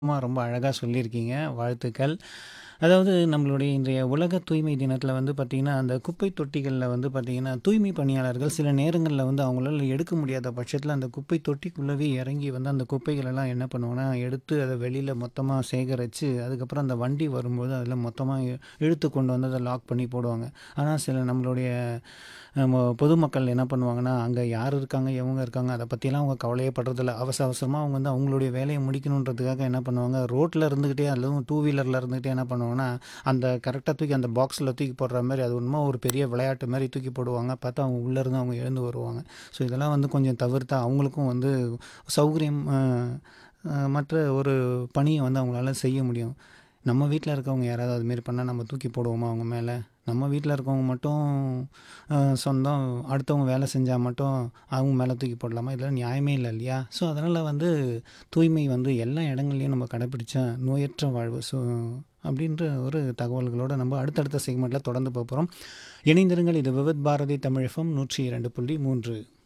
மா ரொம்ப அழகா சொல்லியிருக்கீங்க. வாழ்த்துக்கள். அதாவது நம்மளுடைய இன்றைய உலக தூய்மை தினத்தில வந்து பார்த்தீங்கன்னா, அந்த குப்பை தொட்டிகள்ல வந்து பார்த்தீங்கன்னா, தூய்மை பணியாளர்கள் சில நேரங்கள்ல வந்து அவங்களால எடுக்க முடியாத பட்சத்தில அந்த குப்பை தொட்டிக்குள்ளவே இறங்கி வந்து அந்த குப்பைகளெல்லாம் என்ன பண்ணுவாங்கன்னா, எடுத்து அத வெளியில மொத்தமா சேகரிச்சு, அதுக்கப்புறம் அந்த வண்டி வரும்போது அதில மொத்தமா இ இழுத்து கொண்டு வந்து அத லாக் பண்ணி போடுவாங்க. ஆனா சில நம்மளுடைய அ மொ பொதுமக்கள் என்ன பண்ணுவாங்கன்னா, அங்க யார் இருக்காங்க, எவங்க இருக்காங்க அத பத்திலாம் அவங்க கவலையே படுறதில்ல. அவசர அவசரமா அவங்க வந்து அவங்களுடைய வேலைய முடிக்கணுன்றதுக்காக என்ன பண்ணுவாங்க, ரோட்ல இருந்துகிட்டே அதுவும் டூ வீலர்ல இருந்துகிட்டே என்ன பண்ணுவாங்கன்னா, அந்த கரெக்ட்டா தூக்கி அந்த பாக்ஸ்ல தூக்கி போடுற மாரி அது என்னமோ ஒரு பெரிய விளையாட்டு மாரி தூக்கி போடுவாங்க. பார்த்தா அவங்க உள்ளேருந்து அவங்க எழுந்து வருவாங்க. ஸோ இதெல்லாம் வந்து கொஞ்சம் தவிர்த்தா அவங்களுக்கும் வந்து சௌகரியம் அ அ மற்ற ஒரு பணிய வந்து அவங்களால செய்ய முடியும். நம்ம வீட்ல இருக்கவங்க யாராவது அது மாரி பண்ணா நம்ம தூக்கி போடுவோமா அவங்க மேல? நம்ம வீட்ல இருக்கவங்க மட்டும் அ சொந்தம், அடுத்தவங்க வேலை செஞ்சா மட்டும் அவங்க மேல தூக்கி போடலாமா? இதெல்லாம் நியாயமே இல்ல இல்லையா? ஸோ அதனால வந்து தூய்மை வந்து எல்லா இடங்கள்லயும் நம்ம கடைப்பிடிச்சா நோயற்ற வாழ்வு. ஸோ அப்படின்ற ஒரு தகவல்களோட நம்ம அடுத்தடுத்த செக்மெண்ட்ல தொடர்ந்து போப்போறோம். இணைந்திருங்கள். இது விவித் பாரதி தமிழ் எஃப்எம் 102.3